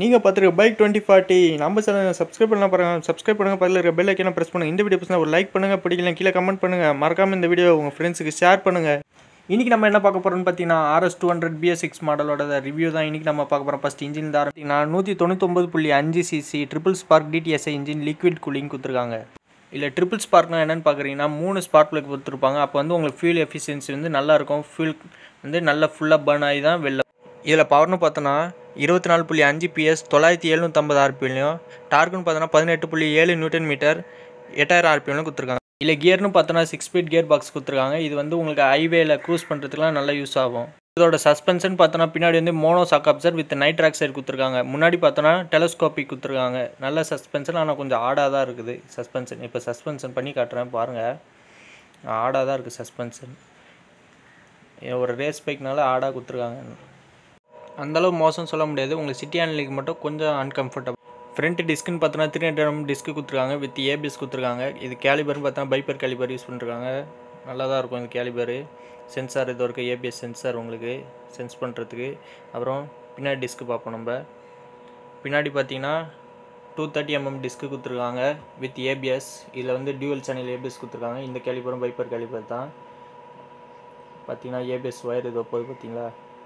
நீங்கள் பார்த்துருக்க bike twenty forty நம்ம சேனல் சப்ஸ்கிரைப் பண்ணலாம் பாருங்க சப்ஸ்கிரைப் பண்ணுங்க பக்கத்தில் இருக்க பெல் ஐக்கனை ப்ரெஸ் பண்ணுங்க இந்த வீடியோ பிடிச்சா ஒரு லைக் பண்ணுங்க பிடிக்கல கீழே கமெண்ட் பண்ணுங்க மறக்காம இந்த வீடியோ உங்கள் ஃப்ரெண்ட்ஸுக்கு ஷேர் பண்ணுங்க இன்றைக்கி நம்ம என்ன பார்க்க போகிறோம்னு பார்த்தீங்கன்னா RS two hundred BS six மாடலோட ரிவ்யூ தான் இன்றைக்கி நம்ம பார்க்க போகிறோம் ஃபஸ்ட் இன்ஜின் தான் ஆரம்பித்தீங்கன்னா நூற்றி தொண்ணூத்தொம்பது புள்ளி அஞ்சு cc triple spark DTSI engine liquid cooling கொடுத்துருக்காங்க இல்லை ட்ரிபிள் ஸ்பார்க்னா என்னென்னு பார்க்குறீங்கன்னா மூணு ஸ்பார்க் பிளக் கொடுத்துருப்பாங்க அப்போ வந்து உங்களுக்கு ஃபியூல் எஃபிஷியன்சி வந்து நல்லா இருக்கும் ஃபியூல் வந்து நல்லா ஃபுல்லாக பர்ன் ஆகி தான் வெளில இதில் பவர்னு பார்த்தோன்னா இருபத்தி நாலு புள்ளி அஞ்சு பிஎஸ் தொள்ளாயிரத்தி எழுநூற்றம்பது ஆர்பிஎல்லையும் டார்க்குன்னு பார்த்தோன்னா பதினெட்டு புள்ளி ஏழு நியூட்டன் மீட்டர் எட்டாயிரம் ஆர்பிஎல்லும் கொடுத்துருக்காங்க இல்லை கியர்னு பார்த்தோன்னா சிக்ஸ் ஸ்பீட் கியர் பாக்ஸ் கொடுத்துருக்காங்க இது வந்து உங்களுக்கு ஹைவேல க்ரூஸ் பண்ணுறதுக்குலாம் நல்லா யூஸ் ஆகும் இதோட சஸ்பென்ஷன் பார்த்தோன்னா பின்னாடி வந்து mono shock absorber with nitrox கொடுத்துருக்காங்க முன்னாடி பார்த்தோன்னா டெலஸ்கோபிக் கொடுத்துருக்காங்க நல்ல சஸ்பென்ஷன் ஆனால் கொஞ்சம் ஆடாக தான் இருக்குது சஸ்பென்ஷன் இப்போ சஸ்பென்ஷன் பண்ணி காட்டுறேன் பாருங்கள் ஆடாக தான் இருக்குது சஸ்பென்ஷன் ஒரு ரேஸ் பைக்னால ஆடாக கொடுத்துருக்காங்க அந்தளவு மோசம் சொல்ல முடியாது உங்களுக்கு சிட்டி அன்லிக்கு மட்டும் கொஞ்சம் அன்கம்ஃபர்டபுள் ஃப்ரண்ட் டிஸ்க்குன்னு பார்த்தோன்னா த்ரீ ஹண்ட்ரட் டிஸ்க்கு கொடுத்துருக்காங்க வித் ஏபிஎஸ் கொடுத்துருக்காங்க இது கேலிபர்னு பார்த்தோன்னா பைப்பர் கேலிபர் யூஸ் பண்ணிருக்காங்க நல்லா தான் இருக்கும் இந்த கேலிபரு சென்சார் இது இருக்குது ஏபிஎஸ் சென்சார் உங்களுக்கு சென்ஸ் பண்ணுறதுக்கு அப்புறம் பின்னாடி டிஸ்க்கு பார்ப்போம் நம்ம பின்னாடி பார்த்தீங்கன்னா டூ தேர்ட்டி எம்எம் டிஸ்க்கு கொடுத்துருக்காங்க வித் ஏபிஎஸ் இதில் வந்து டியூவல் சேனல் ஏபிஎஸ் கொடுத்துருக்காங்க இந்த கேலிபரும் பைப்பர் கேலிபர் தான் பார்த்தீங்கன்னா ஏபிஎஸ் ஒயர் இது போகுது பார்த்தீங்களா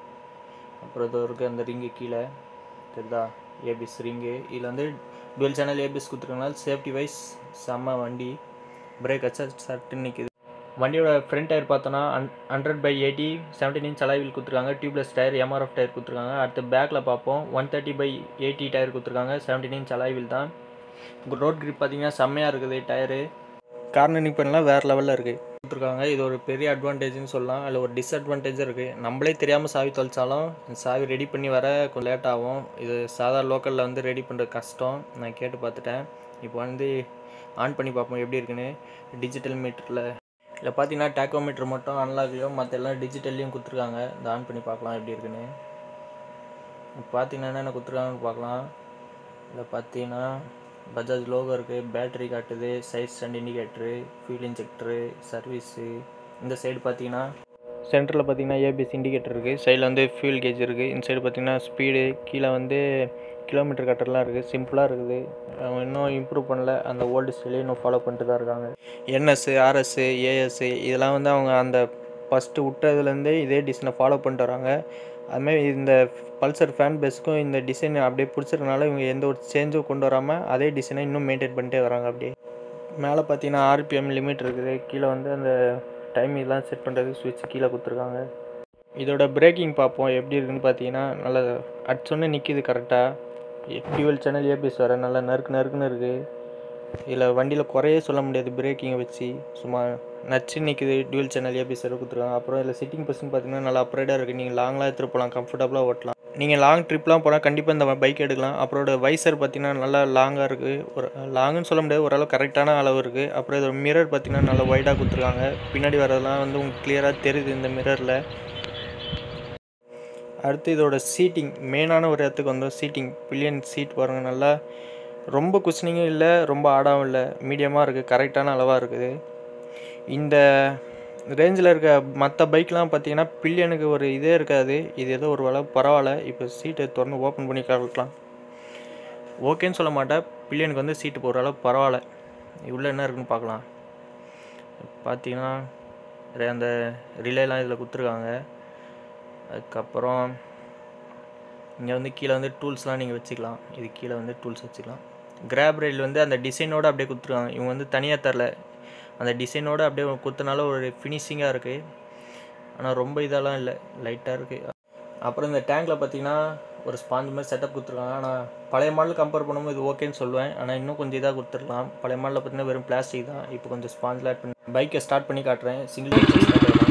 அப்புறம் இது இருக்குது அந்த ரிங்கு கீழே தெரியுதா ஏபிஎஸ் ரிங்கு இதில் வந்து டுவெல் சேனல் ஏபிஎஸ் கொடுத்துருக்கனால சேஃப்டி வைஸ் செம்ம வண்டி பிரேக் அச்சா சட்டுன்னு நிற்குது வண்டியோட ஃப்ரண்ட் டயர் பார்த்தோன்னா one hundred by eighty seventeen inch அலாவில் கொடுத்துருக்காங்க டியூப்லெஸ் டயர் எம்ஆர்எஃப் டயர் கொடுத்துருக்காங்க அடுத்து பேக்கில் பார்ப்போம் one thirty by eighty tyre கொடுத்துருக்காங்க செவன்டீன் இன்ச் அலாவில் தான் ரோட் கிரிப் பார்த்தீங்கன்னா செம்மையாக இருக்குது டயரு கார்னரிங் பண்ணலாம் வேறு லெவலில் இருக்குது கொடுத்துருக்காங்க இது ஒரு பெரிய அட்வான்டேஜ்னு சொல்லலாம் அதில் ஒரு டிஸ்அட்வான்டேஜும் இருக்குது நம்மளே தெரியாமல் சாவி தொலைச்சாலும் சாவி ரெடி பண்ணி வர கொஞ்சம் லேட் ஆகும் இது சாதா லோக்கலில் வந்து ரெடி பண்ணுறது கஷ்டம் நான் கேட்டு பார்த்துட்டேன் இப்போ வந்து ஆன் பண்ணி பார்ப்போம் எப்படி இருக்குன்னு டிஜிட்டல் மீட்டரில் இதில் பார்த்தீங்கன்னா டேக்கோமீட்டர் மட்டும் அன்லாக்லையும் மற்ற எல்லாம் டிஜிட்டல்லையும் கொடுத்துருக்காங்க இந்த ஆன் பண்ணி பார்க்கலாம் எப்படி இருக்குன்னு பார்த்தீங்கன்னா என்னென்ன கொடுத்துருக்காங்கன்னு பார்க்கலாம் இதில் பார்த்தீங்கன்னா பஜாஜ் லோகோ இருக்குது பேட்டரி காட்டுது size and indicator fuel injector service இந்த சைடு பார்த்தீங்கன்னா சென்டரில் பார்த்தீங்கன்னா ஏபிஎஸ் இண்டிகேட்டர் இருக்குது சைடில் வந்து ஃபியூல் கேஜ் இருக்குது இந்த சைடு பார்த்தீங்கன்னா ஸ்பீடு கீழே வந்து கிலோமீட்டர் கட்டர்லாம் இருக்குது சிம்பிளாக இருக்குது அவங்க இன்னும் இம்ப்ரூவ் பண்ணல அந்த ஓல்டு ஸ்டைலே இன்னும் ஃபாலோ பண்ணிட்டு தான் இருக்காங்க என்எஸ்ஸு ஆர்எஸ்ஸு ஏஎஸ்ஸு இதெல்லாம் வந்து அவங்க அந்த ஃபஸ்ட்டு விட்டதுலேருந்தே இதே டிசைனை ஃபாலோ பண்ணிட்டு வராங்க அதுமாதிரி இந்த பல்சர் ஃபேன் பேஸுக்கும் இந்த டிசைன் அப்படியே பிடிச்சிருக்கனால இவங்க எந்த ஒரு சேஞ்சும் கொண்டு வராமல் அதே டிசைனை இன்னும் மெயின்டைன் பண்ணிட்டே வராங்க அப்படியே மேலே பார்த்தீங்கன்னா ஆர்பிஎம் லிமிட் இருக்குது கீழே வந்து அந்த டைம் இதெல்லாம் செட் பண்ணுறதுக்கு சுவிட்ச் கீழே கொடுத்துருக்காங்க இதோட பிரேக்கிங் பார்ப்போம் எப்படி இருக்குன்னு பார்த்தீங்கன்னா நல்லா அடிச்சோன்னே நிற்கிது கரெக்டாக டியூவல் சேனல் ஏபிஎஸ் வர நல்லா நறுக்கு நறுக்குன்னு இருக்குது இதில் வண்டியில் குறையே சொல்ல முடியாது பிரேக்கிங்கை வச்சு சும்மா நச்சு நிற்குது டியூவல் சேனல் ஏபிஎஸ் வர கொடுத்துருக்காங்க அப்புறம் இதில் சிட்டிங் பர்சன் பார்த்தீங்கன்னா நல்லா அப்ரைடாக இருக்குது நீங்கள் லாங்லாம் எடுத்துகிட்டு போகலாம் கம்ஃபர்டபுளாக ஓட்டலாம் நீங்கள் லாங் ட்ரிப்லாம் போனால் கண்டிப்பாக இந்த பைக் எடுக்கலாம் அப்புறம் வைசர் பார்த்தீங்கன்னா நல்லா லாங்காக இருக்குது ஒரு லாங்குன்னு சொல்ல முடியாது ஓரளவு கரெக்டான அளவு இருக்குது அப்புறம் இதோட மிரர் பார்த்தீங்கன்னா நல்லா ஒய்டாக கொடுத்துருக்காங்க பின்னாடி வரதெல்லாம் வந்து உங்களுக்கு கிளியராக தெரியுது இந்த மிரரில் அடுத்து இதோட சீட்டிங் மெயினான ஒரு இடத்துக்கு வந்தோம் சீட்டிங் பில்லியன் சீட் பாருங்கள் நல்லா ரொம்ப குஷனிங்கும் இல்லை ரொம்ப ஆடாவும் இல்லை மீடியமாக இருக்குது கரெக்டான அளவாக இருக்குது இந்த ரேஞ்சில் இருக்க மற்ற பைக்லாம் பார்த்தீங்கன்னா பில்லியனுக்கு ஒரு இதே இருக்காது இது ஏதோ ஒரு அளவு பரவாயில்ல இப்போ சீட்டை திறந்து ஓப்பன் பண்ணி காட்டலாம் ஓகேன்னு சொல்ல மாட்டேன் பில்லியனுக்கு வந்து சீட்டு போகிற அளவு பரவாயில்ல உள்ளே என்ன இருக்குன்னு பார்க்கலாம் பார்த்தீங்கன்னா அந்த ரிலேலாம் இதில் கொடுத்துருக்காங்க அதுக்கப்புறம் இங்கே வந்து கீழே வந்து டூல்ஸ்லாம் நீங்கள் வச்சுக்கலாம் இது கீழே வந்து டூல்ஸ் வச்சுக்கலாம் கிராப் ரயில் வந்து அந்த டிசைனோடு அப்படியே கொடுத்துருக்காங்க இவங்க வந்து தனியாக தரல அந்த டிசைனோடு அப்படியே கொடுத்தனால ஒரு ஃபினிஷிங்காக இருக்குது ஆனால் ரொம்ப இதெல்லாம் இல்லை லைட்டாக இருக்குது அப்புறம் இந்த டேங்கில் பார்த்தீங்கன்னா ஒரு ஸ்பாஞ்ச் மாதிரி செட்டப் கொடுத்துருக்காங்க ஆனால் பழைய மாடல் கம்பேர் பண்ணும்போது இது ஓகேன்னு சொல்லுவேன் ஆனால் இன்னும் கொஞ்சம் இதாக கொடுத்துருக்கலாம் பழைய மாடலில் பார்த்தீங்கன்னா வெறும் பிளாஸ்டிக் தான் இப்போ கொஞ்சம் ஸ்பாஞ்சில் ஆட் பண்ணி பைக்கை ஸ்டார்ட் பண்ணி காட்டுறேன் சிங்கிள் பைக் ஸ்டார்ட் ஆகிடும்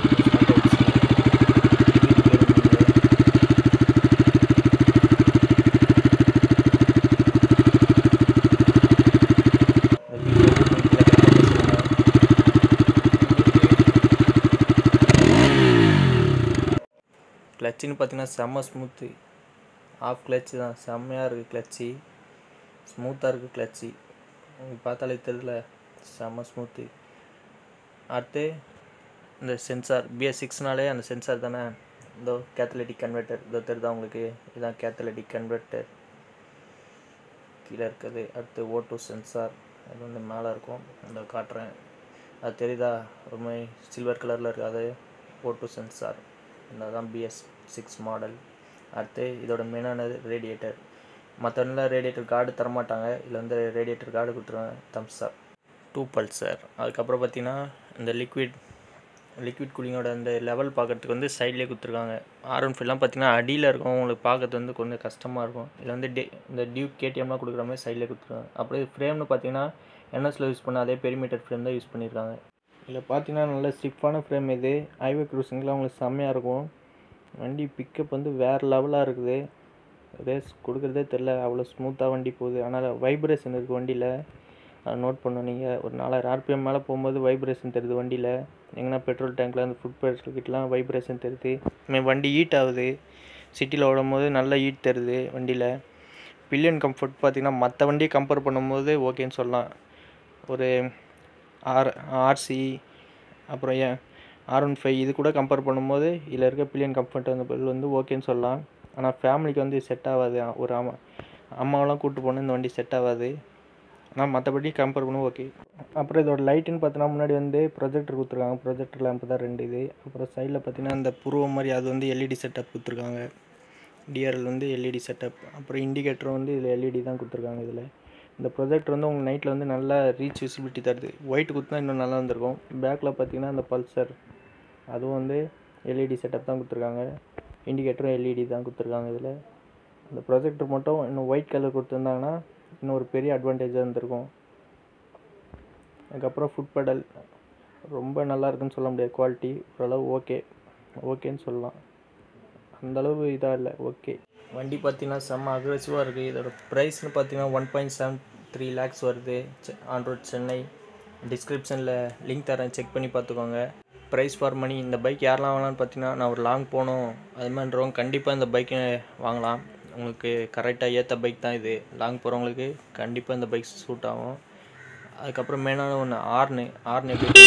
கிளச்சின்னு பார்த்தீங்கன்னா செம்ம ஸ்மூத்து ஆஃப் கிளச்சு தான் செம்மையாக இருக்குது கிளச்சி ஸ்மூத்தாக இருக்குது கிளச்சி உங்களுக்கு பார்த்தாலே தெரியல செம்ம ஸ்மூத்து அடுத்து இந்த சென்சார் பிஎஸ் சிக்ஸ்னாலே அந்த சென்சார் தானே இதோ கேத்தலட்டிக் கன்வெர்ட்டர் இதோ தெரியுதா உங்களுக்கு இதுதான் கேத்தலட்டிக் கன்வெர்ட்டர் கீழே இருக்குது அடுத்து ஓட்டோ சென்சார் அது வந்து மேலே இருக்கும் அந்த காட்டுறேன் அது தெரியுதா ஒரு மாதிரி சில்வர் கலரில் இருக்காது ஓட்டோ சென்சார் தான் பிஎஸ் சிக்ஸ் மாடல் அடுத்து இதோட மெயினானது ரேடியேட்டர் மற்றவங்களாம் ரேடியேட்டர் கார்டு தரமாட்டாங்க இதில் வந்து ரேடியேட்டர் கார்டு கொடுத்துருவாங்க தம்ஸ் அப் டூ பல்சர் அதுக்கப்புறம் பார்த்தீங்கன்னா இந்த லிக்விட் லிக்விட் கூலிங்கோட அந்த லெவல் பார்க்கறதுக்கு வந்து சைட்லேயே கொடுத்துருக்காங்க ஆர் ஒன் ஃபைவ்லாம் பார்த்தீங்கன்னா அடியில் இருக்கும் உங்களுக்கு பார்க்கறது வந்து கொஞ்சம் கஷ்டமாக இருக்கும் இதில் வந்து டே இந்த டியூக் கேடிஎம்லாம் கொடுக்குற மாதிரி சைட்லேயே கொடுத்துருக்காங்க அப்படியே ஃப்ரேம்னு பார்த்தீங்கன்னா என்எஸில் யூஸ் பண்ண அதே பெரிமீட்டர் ஃப்ரேம் தான் யூஸ் பண்ணியிருக்காங்க இதில் பார்த்தீங்கன்னா நல்ல ஸ்டிஃபான ஃப்ரேம் இது ஹைவே க்ரூசிங்லாம் உங்களுக்கு செம்மையாக இருக்கும் வண்டி பிக்கப் வந்து வேறு லெவலாக இருக்குது ரேஸ் கொடுக்குறதே தெரில அவ்வளோ ஸ்மூத்தாக வண்டி போகுது ஆனால் வைப்ரேஷன் இருக்குது வண்டியில் அதை நோட் பண்ணணும் நீங்கள் ஒரு நாலாயிரம் ஆர்பிஎம் மேலே போகும்போது வைப்ரேஷன் தெரியுது வண்டியில் எங்கன்னா பெட்ரோல் டேங்க்கில் அந்த ஃபுட் பெட்ரோல் கிட்டலாம் வைப்ரேஷன் தெரியுது இதுமாதிரி வண்டி ஹீட் ஆகுது சிட்டியில் ஓடும்போது நல்ல ஹீட் தருது வண்டியில் பில்லியன் கம்ஃபர்ட் பார்த்திங்கன்னா மற்ற வண்டியை கம்பேர் பண்ணும்போது ஓகேன்னு சொல்லலாம் ஒரு ஆர் ஆர்சி அப்புறம் ஏன் ஆர் ஒன் ஃபைவ் இது கூட கம்பேர் பண்ணும்போது இதில் இருக்க பில்லியன் கம்ஃபர்ட் அந்த பில் வந்து ஓகேன்னு சொல்லலாம் ஆனால் ஃபேமிலிக்கு வந்து செட் ஆகாது ஒரு அம்மா அம்மாவெல்லாம் கூப்பிட்டு போனால் இந்த வண்டி செட் ஆகாது ஆனால் மற்றபடி கம்பேர் பண்ணும் ஓகே அப்புறம் இதோட லைட்டுன்னு பார்த்தோன்னா முன்னாடி வந்து ப்ரொஜெக்டர் கொடுத்துருக்காங்க ப்ரொஜெக்டர் லேம்ப் தான் ரெண்டு இது அப்புறம் சைடில் பார்த்தீங்கன்னா இந்த புருவம் மாதிரி அது வந்து எல்இடி செட்டப் கொடுத்துருக்காங்க டிஆர்எல் வந்து எல்இடி செட்டப் அப்புறம் இண்டிகேட்டர் வந்து இதில் எல்இடி தான் கொடுத்துருக்காங்க இதில் இந்த ப்ரொஜெக்டர் வந்து உங்கள் நைட்டில் வந்து நல்லா ரீச் விசிபிலிட்டி தருது ஒயிட் குத்துனா இன்னும் நல்லா வந்திருக்கும் பேக்கில் பார்த்தீங்கன்னா அந்த பல்சர் அதுவும் வந்து எல்இடி செட்டப் தான் கொடுத்துருக்காங்க இண்டிகேட்டரும் எல்இடி தான் கொடுத்துருக்காங்க இதில் அந்த ப்ரொஜெக்டர் மட்டும் இன்னும் ஒயிட் கலர் கொடுத்துருந்தாங்கன்னா இன்னும் ஒரு பெரிய அட்வான்டேஜாக இருந்திருக்கும் அதுக்கப்புறம் ஃபுட் பெடல் ரொம்ப நல்லா இருக்குன்னு சொல்ல முடியாது குவாலிட்டி ஓரளவு ஓகே ஓகேன்னு சொல்லலாம் அந்தளவு இதாக இல்லை ஓகே வண்டி பார்த்தீங்கன்னா செம்ம அக்ரெசிவாக இருக்குது இதோட ப்ரைஸ்னு பார்த்தீங்கன்னா one point seven three lakhs வருது ஆன் ரோட் சென்னை டிஸ்கிரிப்ஷனில் லிங்க் தரேன் செக் பண்ணி பார்த்துக்கோங்க ப்ரைஸ் ஃபார் மணி இந்த பைக் யாரெல்லாம் வாங்கலாம்னு பார்த்தீங்கன்னா நான் ஒரு லாங் போகணும் அது மாதிரின்றவங்க கண்டிப்பாக இந்த பைக்கை வாங்கலாம் உங்களுக்கு கரெக்டாக ஏற்ற பைக் தான் இது லாங் போகிறவங்களுக்கு கண்டிப்பாக இந்த பைக் சூட் ஆகும் அதுக்கப்புறம் மெயினான ஒன்று ஆர்னு ஆர்ன் எப்படி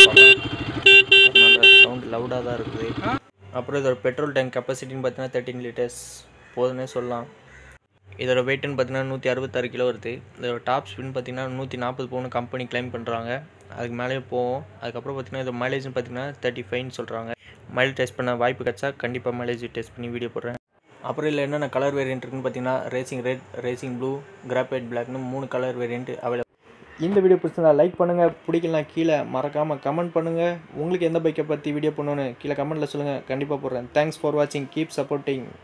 நல்ல சவுண்ட் லவுடாக தான் இருக்குது அப்புறம் இதோட பெட்ரோல் டேங்க் கெப்பாசிட்டின்னு பார்த்தீங்கன்னா தேர்ட்டின் லிட்டர்ஸ் போதுன்னே சொல்லலாம் இதோட வெயிட்டுன்னு பார்த்தீங்கன்னா நூற்றி அறுபத்தாறு கிலோ வருது இதோட டாப் ஸ்பீட்னு பார்த்தீங்கன்னா நூற்றி நாற்பது போகணும் கம்பெனி கிளைம் பண்ணுறாங்க அதுக்கு மேலேயே போகும் அதுக்கப்புறம் பார்த்தீங்கன்னா இதோட மைலேஜ்னு பார்த்தீங்கன்னா தேர்ட்டி ஃபைவ்னு சொல்கிறாங்க மைலேஜ் டெஸ்ட் பண்ண வாய்ப்பு கிடச்சா கண்டிப்பாக மைலேஜ் டெஸ்ட் பண்ணி வீடியோ போடுறேன் அப்புறம் இதில் என்னென்ன கலர் வேரியன்ட் இருக்குன்னு பார்த்தீங்கன்னா racing red racing blue graphite பிளாக்னு மூணு கலர் வேரியன்ட் அவைலபிள் இந்த வீடியோ பிடிச்சிருந்தா லைக் பண்ணுங்கள் பிடிக்கலாம் கீழே மறக்காமல் கமெண்ட் பண்ணுங்கள் உங்களுக்கு எந்த பைக்கை பற்றி வீடியோ பண்ணணுன்னு கீழே கமெண்ட்டில் சொல்லுங்கள் கண்டிப்பாக போடுறேன் தேங்க்ஸ் ஃபார் வாட்சிங் கீப் சப்போர்ட்டிங்